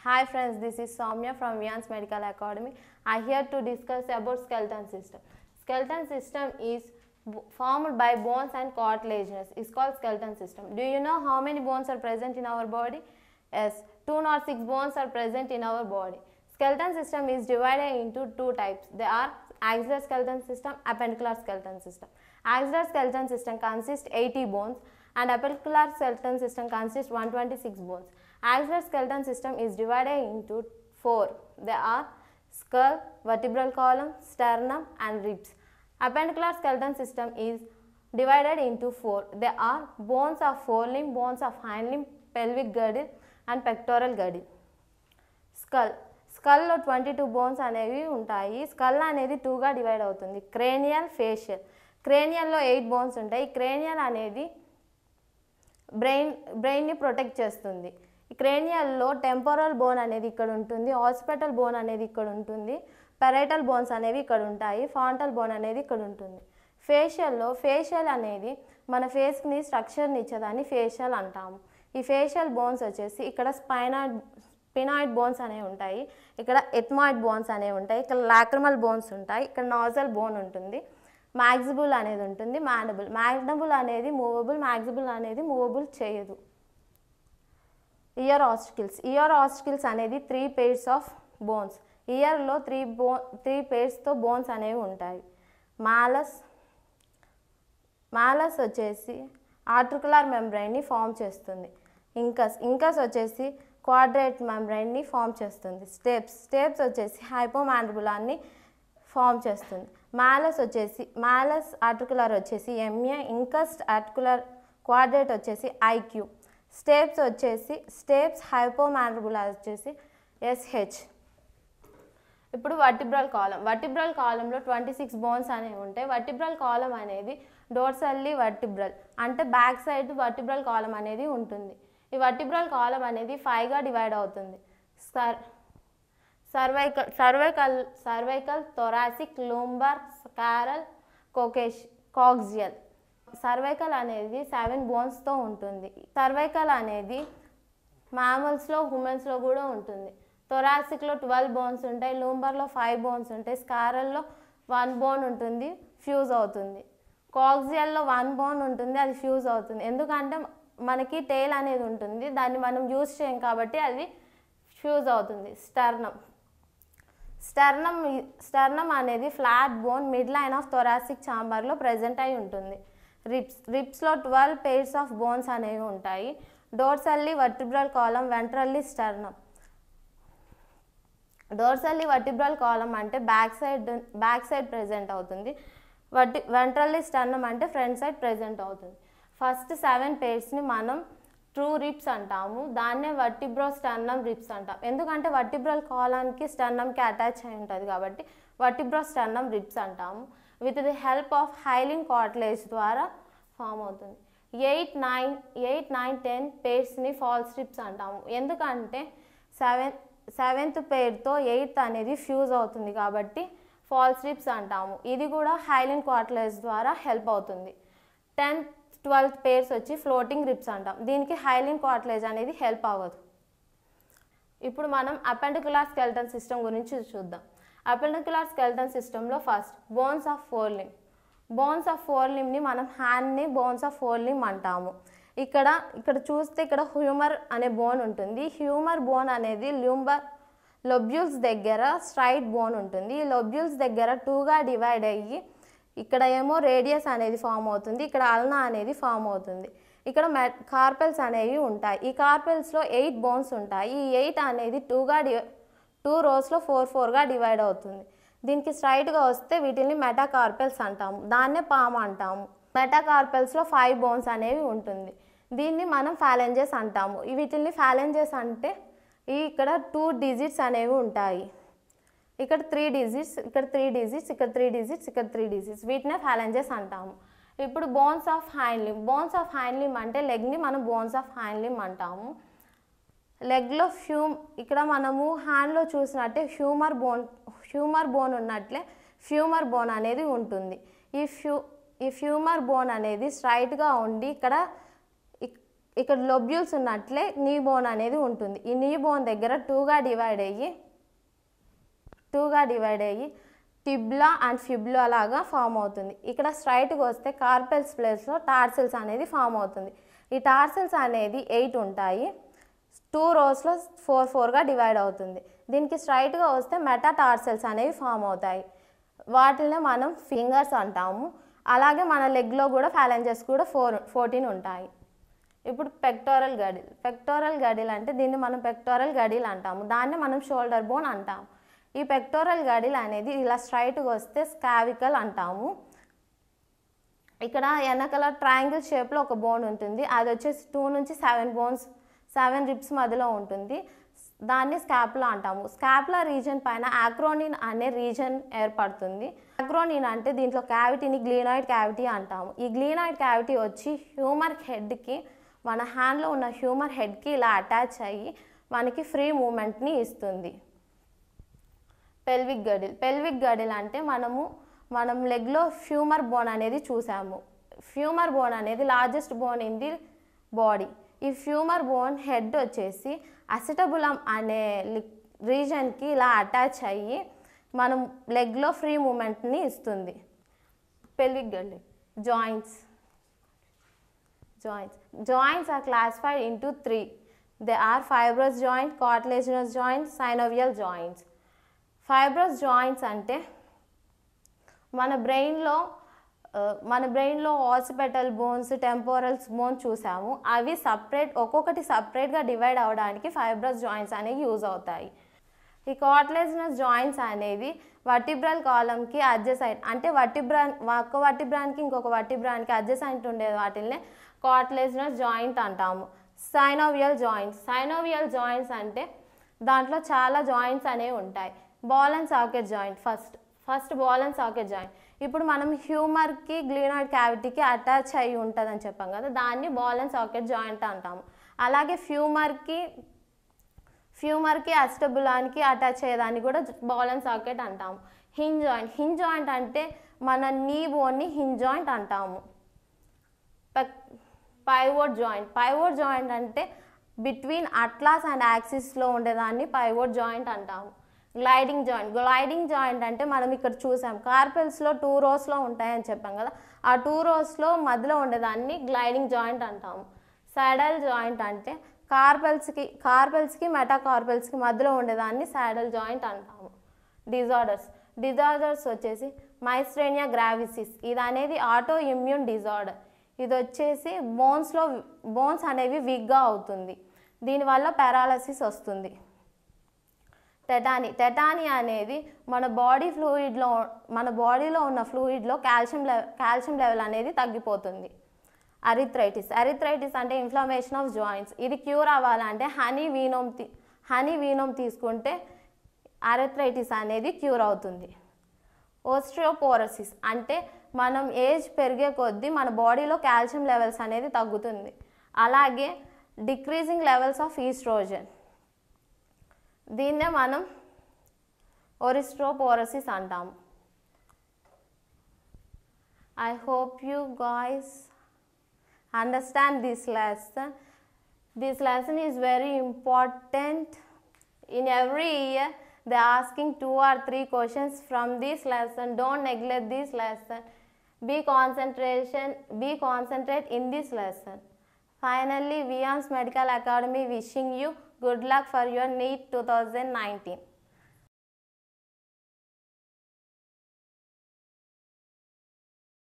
Hi friends, this is Soumya from Vians Medical Academy. I here to discuss about skeleton system. Skeleton system is b- formed by bones and cartilages. It's called skeleton system. Do you know how many bones are present in our body? Yes, 206 bones are present in our body. Skeleton system is divided into two types. They are axillary skeleton system, appendicular skeleton system. Axillary skeleton system consists 80 bones and appendicular skeleton system consists 126 bones. Axillary skeleton system is divided into four. They are skull, vertebral column, sternum and ribs. Appendicular skeleton system is divided into four. They are bones of forelimb, bones of hind limb, pelvic girdle and pectoral girdle. Skull స్కల్లో twenty two bones అనేవి ఉంటాయి skull అనేది టూగా divide అవుతుంది cranial facial క్రేనియల్లో eight bones ఉంటాయి cranial అనేది brain బ్రెయిన్ని ప్రొటెక్ట్ చేస్తుంది ఈ క్రేనియల్లో టెంపోరల్ బోన్ అనేది ఇక్కడ ఉంటుంది హాస్పిటల్ బోన్ అనేది ఇక్కడ ఉంటుంది పెరైటల్ బోన్స్ అనేవి ఇక్కడ ఉంటాయి ఫాంటల్ బోన్ అనేది ఇక్కడ ఉంటుంది ఫేషియల్లో ఫేషియల్ అనేది మన ఫేస్ని స్ట్రక్చర్ని ఇచ్చేదాన్ని ఫేషియల్ అంటాము ఈ ఫేషియల్ బోన్స్ వచ్చేసి ఇక్కడ స్పైనాయిడ్ స్పినాయిడ్ బోన్స్ అనేవి ఉంటాయి ఇక్కడ ఎథ్మాయిడ్ బోన్స్ అనేవి ఉంటాయి ఇక్కడ లాక్రమల్ బోన్స్ ఉంటాయి ఇక్కడ నాజల్ బోన్ ఉంటుంది మ్యాగ్జిబుల్ అనేది ఉంటుంది మ్యానబుల్ మ్యాగ్నబుల్ అనేది మూవబుల్ మ్యాగ్జిబుల్ అనేది మూవబుల్ చేయదు ఇయర్ ఆస్టికల్స్ ఇయర్ ఆస్టికల్స్ అనేది త్రీ పేర్స్ ఆఫ్ బోన్స్ ఇయర్లో త్రీ బో త్రీ పేర్స్తో బోన్స్ అనేవి ఉంటాయి మాలస్ మాలస్ వచ్చేసి ఆర్టికులర్ మెంబ్రైన్ని ఫామ్ చేస్తుంది ఇంకస్ ఇంకస్ వచ్చేసి క్వాడ్రేట్ మెంబ్రైన్ని ఫామ్ చేస్తుంది స్టెప్స్ స్టెప్స్ వచ్చేసి హైపోమాండ్బులాన్ని ఫామ్ చేస్తుంది మాలస్ వచ్చేసి మాలస్ ఆర్టికులర్ వచ్చేసి ఎంఏ ఇంకస్ట్ ఆర్టికులర్ క్వాడ్రేట్ వచ్చేసి ఐక్యూ స్టెప్స్ వచ్చేసి స్టెప్స్ హైపోమాండ్బులా వచ్చేసి ఎస్హెచ్ ఇప్పుడు వర్టిబ్రల్ కాలం వర్టిబ్రల్ కాలంలో ట్వంటీ సిక్స్ బోన్స్ అనేవి ఉంటాయి వర్టిబ్రల్ కాలం అనేది డోర్సల్లీ వర్టిబ్రల్ అంటే బ్యాక్ సైడ్ వర్టిబ్రల్ కాలం అనేది ఉంటుంది ఈ వర్టిబ్రల్ కాలం అనేది ఫైవ్గా డివైడ్ అవుతుంది సర్ cervical cervical cervical thoracic lumbar sacral coccyx coccygeal cervical అనేది సెవెన్ బోన్స్తో ఉంటుంది సర్వైకల్ అనేది మ్యామల్స్లో హ్యూమన్స్లో కూడా ఉంటుంది థొరాసిక్లో ట్వెల్వ్ బోన్స్ ఉంటాయి లూంబర్లో ఫైవ్ బోన్స్ ఉంటాయి స్కారల్లో వన్ బోన్ ఉంటుంది ఫ్యూజ్ అవుతుంది కాక్సియల్లో వన్ బోన్ ఉంటుంది అది ఫ్యూజ్ అవుతుంది ఎందుకంటే మనకి టేల్ అనేది ఉంటుంది దాన్ని మనం యూజ్ చేయం కాబట్టి అది ఫ్యూజ్ అవుతుంది స్టర్నం స్టర్నం స్టర్నం అనేది flat bone mid line of thoracic ఛాంబర్లో ప్రజెంట్ అయి ఉంటుంది రిప్స్ రిప్స్లో ట్వెల్వ్ పేర్స్ ఆఫ్ బోన్స్ అనేవి ఉంటాయి dorsally vertebral column ventrally sternum dorsally vertebral column అంటే back side back side present అవుతుంది వర్టి వెంట్రల్లీ స్టర్నం అంటే ఫ్రంట్ సైడ్ ప్రెజెంట్ అవుతుంది ఫస్ట్ సెవెన్ పేర్స్ని మనం ట్రూ రిప్స్ అంటాము దాన్నే వర్టిబ్రో స్టర్నం రిప్స్ అంటాం ఎందుకంటే వర్టిబ్రల్ కాలానికి స్టర్నంకి అటాచ్ అయి ఉంటుంది కాబట్టి వర్టిబ్రో స్టర్నం రిప్స్ అంటాము with the help of hyaline cartilage ద్వారా ఫామ్ అవుతుంది eight nine eight nine ten పేర్స్ని ఫాల్స్ రిప్స్ అంటాము ఎందుకంటే సెవెన్ సెవెంత్ పేర్తో ఎయిత్ అనేది ఫ్యూజ్ అవుతుంది కాబట్టి ఫాల్స్ రిప్స్ అంటాము ఇది కూడా హైలింగ్ కార్ట్లేజ్ ద్వారా హెల్ప్ అవుతుంది టెన్త్ ట్వెల్త్ పేర్స్ వచ్చి ఫ్లోటింగ్ రిప్స్ అంటాం దీనికి హైలింగ్ కార్ట్లేజ్ అనేది హెల్ప్ అవ్వదు ఇప్పుడు మనం అపెండికులర్ స్కెల్టన్ సిస్టమ్ గురించి చూద్దాం అపెండికులర్ స్కెల్టన్ సిస్టంలో first bones of fore limb bones of fore లిమ్ని మనం హ్యాండ్ని బోన్స్ ఆఫ్ ఫోర్ లిమ్ అంటాము ఇక్కడ ఇక్కడ చూస్తే ఇక్కడ హ్యూమర్ అనే బోన్ ఉంటుంది హ్యూమర్ బోన్ అనేది ల్యూంబర్ లొబ్యూల్స్ దగ్గర స్ట్రైట్ బోన్ ఉంటుంది ఈ లొబ్యూల్స్ దగ్గర టూగా డివైడ్ అయ్యి ఇక్కడ ఏమో రేడియస్ అనేది ఫామ్ అవుతుంది ఇక్కడ అల్నా అనేది ఫామ్ అవుతుంది ఇక్కడ మె కార్పెల్స్ అనేవి ఉంటాయి ఈ కార్పెల్స్లో ఎయిట్ బోన్స్ ఉంటాయి ఈ ఎయిట్ అనేది టూగా డి టూ రోస్లో ఫోర్ ఫోర్గా డివైడ్ అవుతుంది దీనికి స్ట్రైట్గా వస్తే వీటిని మెటాకార్పెల్స్ అంటాము దాన్నే పామ్ అంటాము మెటాకార్పెల్స్లో ఫైవ్ బోన్స్ అనేవి ఉంటుంది దీన్ని మనం ఫ్యాలెంజెస్ అంటాము ఈ వీటిని ఫ్యాలెంజెస్ అంటే ఈ ఇక్కడ టూ డిజిట్స్ అనేవి ఉంటాయి ఇక్కడ త్రీ డిజిట్స్ ఇక్కడ త్రీ డిజిట్స్ ఇక్కడ త్రీ డిజిట్స్ ఇక్కడ త్రీ డిజిట్స్ వీటినే ఫ్యాలెంజెస్ అంటాము ఇప్పుడు bones of hind limb bones of hind limb అంటే లెగ్ని మనం బోన్స్ ఆఫ్ హ్యాండ్లిమ్ అంటాము లెగ్లో ఫ్యూమ్ ఇక్కడ మనము హ్యాండ్లో చూసినట్టే హ్యూమర్ బోన్ హ్యూమర్ బోన్ ఉన్నట్లే ఫ్యూమర్ బోన్ అనేది ఉంటుంది ఈ ఫ్యూ ఈ ఫ్యూమర్ బోన్ అనేది స్ట్రైట్గా ఉండి ఇక్కడ ఇక్- ఇక్కడ లొబ్యూల్స్ ఉన్నట్లే నీ బోన్ అనేది ఉంటుంది ఈ నీ బోన్ దగ్గర టూగా డివైడ్ అయ్యి టూగా డివైడ్ అయ్యి టిబ్లా అండ్ ఫిబ్లా లాగా ఫామ్ అవుతుంది ఇక్కడ స్ట్రైట్గా వస్తే కార్పెల్స్ ప్లేస్లో టార్సిల్స్ అనేది ఫామ్ అవుతుంది ఈ టార్సిల్స్ అనేది ఎయిట్ ఉంటాయి టూ రోస్లో ఫోర్ ఫోర్గా డివైడ్ అవుతుంది దీనికి స్ట్రైట్గా వస్తే మెటా టార్సెల్స్ అనేవి ఫామ్ అవుతాయి వాటినే మనం ఫింగర్స్ అంటాము అలాగే మన లెగ్లో కూడా ఫ్యాలెంజెస్ కూడా ఫోర్ ఫోర్టీన్ ఉంటాయి ఇప్పుడు పెక్టోరల్ గడిల్ పెక్టోరల్ గడిల్ అంటే దీన్ని మనం పెక్టోరల్ గడిల్ అంటాము దాన్ని మనం షోల్డర్ బోన్ అంటాము ఈ పెక్టోరల్ గడిల్ అనేది ఇలా స్ట్రైట్గా వస్తే స్కావికల్ అంటాము ఇక్కడ వెనకాల ట్రయాంగిల్ షేప్లో ఒక బోన్ ఉంటుంది అది వచ్చేసి టూ నుంచి సెవెన్ బోన్స్ సెవెన్ రిప్స్ మధ్యలో ఉంటుంది దాన్ని స్కాప్లా అంటాము స్కాప్లా రీజన్ పైన ఆక్రోనిన్ అనే రీజన్ ఏర్పడుతుంది ఆక్రోనిన్ అంటే దీంట్లో క్యావిటీని గ్లీనాయిడ్ క్యావిటీ అంటాము ఈ గ్లీనాయిడ్ క్యావిటీ వచ్చి హ్యూమర్ హెడ్కి మన హ్యాండ్లో ఉన్న హ్యూమర్ హెడ్కి ఇలా అటాచ్ అయ్యి మనకి ఫ్రీ మూమెంట్ని ఇస్తుంది పెల్విక్ గడిల్ పెల్విక్ గడిల్ అంటే మనము మనం లెగ్లో ఫ్యూమర్ బోన్ అనేది చూసాము ఫ్యూమర్ బోన్ అనేది largest bone in the body ఈ ఫ్యూమర్ బోన్ హెడ్ వచ్చేసి అసిటబులం అనే రీజన్కి ఇలా అటాచ్ అయ్యి మనం లెగ్లో ఫ్రీ మూమెంట్ని ఇస్తుంది pelvic girdle joints joints. Joints are classified into three. They are fibrous joint, cartilaginous joint, synovial joints. Fibrous joints అంటే మన బ్రెయిన్లో మన బ్రెయిన్లో ఆసిపెటల్ బోన్స్ టెంపోరల్స్ బోన్స్ చూసాము అవి సపరేట్ ఒక్కొక్కటి సపరేట్గా డివైడ్ అవ్వడానికి ఫైబ్రస్ జాయింట్స్ అనేవి యూజ్ అవుతాయి ఈ కార్టిలేజినస్ జాయింట్స్ అనేది వర్టిబ్రల్ కాలంకి అడ్జసైట్ అంటే వర్టిబ్రాన్ ఒక వర్టిబ్రాన్కి ఇంకొక వర్టిబ్రాన్కి అడ్జసైంట్ ఉండే వాటిల్ని కార్టిలేజినస్ జాయింట్ అంటాము సైనోవియల్ జాయింట్స్ సైనోవియల్ జాయింట్స్ అంటే దాంట్లో చాలా జాయింట్స్ అనేవి ఉంటాయి ball and socket joint first first ball and socket joint ఇప్పుడు మనం హ్యూమర్కి గ్లీనాయిడ్ క్యావిటీకి అటాచ్ అయి ఉంటుందని చెప్పాం కదా దాన్ని బాల్ అండ్ సాకెట్ జాయింట్ అంటాము అలాగే ఫ్యూమర్కి ఫ్యూమర్కి అస్టబులానికి అటాచ్ అయ్యేదాన్ని కూడా బాల్ అండ్ సాకెట్ అంటాము హింజ్ జాయింట్ హింజ్ జాయింట్ అంటే మన నీ బోన్ని హింజ్ జాయింట్ అంటాము పైవోట్ జాయింట్ పైవోట్ జాయింట్ అంటే బిట్వీన్ అట్లాస్ అండ్ యాక్సిస్లో ఉండేదాన్ని పైవోట్ జాయింట్ అంటాము గ్లైడింగ్ జాయింట్ గ్లైడింగ్ జాయింట్ అంటే మనం ఇక్కడ చూసాం కార్పెల్స్లో టూ రోస్లో ఉంటాయని చెప్పాం కదా ఆ టూ రోస్లో మధ్యలో ఉండేదాన్ని గ్లైడింగ్ జాయింట్ అంటాము సాడల్ జాయింట్ అంటే కార్పెల్స్కి కార్పెల్స్కి మెటాకార్పెల్స్కి మధ్యలో ఉండేదాన్ని సాడల్ జాయింట్ అంటాము డిజార్డర్స్ డిజార్డర్స్ వచ్చేసి మైస్ట్రేనియా గ్రావిసిస్ ఇది అనేది ఆటో ఇమ్యూన్ డిజార్డర్ ఇది వచ్చేసి బోన్స్లో బోన్స్ అనేవి వీక్గా అవుతుంది దీనివల్ల పారాలసిస్ వస్తుంది టెటానీ టెటానీ అనేది మన బాడీ ఫ్లూయిడ్లో మన బాడీలో ఉన్న ఫ్లూయిడ్లో కాల్షియం లెవెల్ కాల్షియం లెవెల్ అనేది తగ్గిపోతుంది అరిథ్రైటిస్ అరిథ్రైటిస్ అంటే ఇన్ఫ్లమేషన్ ఆఫ్ జాయింట్స్ ఇది క్యూర్ అవ్వాలంటే హనీ వీనోమ్ తీ హనీ వీనోమ్ తీసుకుంటే అరిథ్రైటిస్ అనేది క్యూర్ అవుతుంది ఓస్ట్రియోపోరసిస్ అంటే మనం ఏజ్ పెరిగే కొద్దీ మన బాడీలో కాల్షియం లెవెల్స్ అనేది తగ్గుతుంది అలాగే డిక్రీజింగ్ లెవెల్స్ ఆఫ్ ఈస్ట్రోజన్ దీన్నే మనం ఒరిస్ట్రోపోరసిస్ అంటాము I hope you guys understand this lesson. This lesson is very important. In every year, they are asking two or three questions from this lesson. Don't neglect this lesson. Be concentration. Be concentrate in this lesson. Finally, Vians Medical Academy wishing you good luck for your NEET 2019.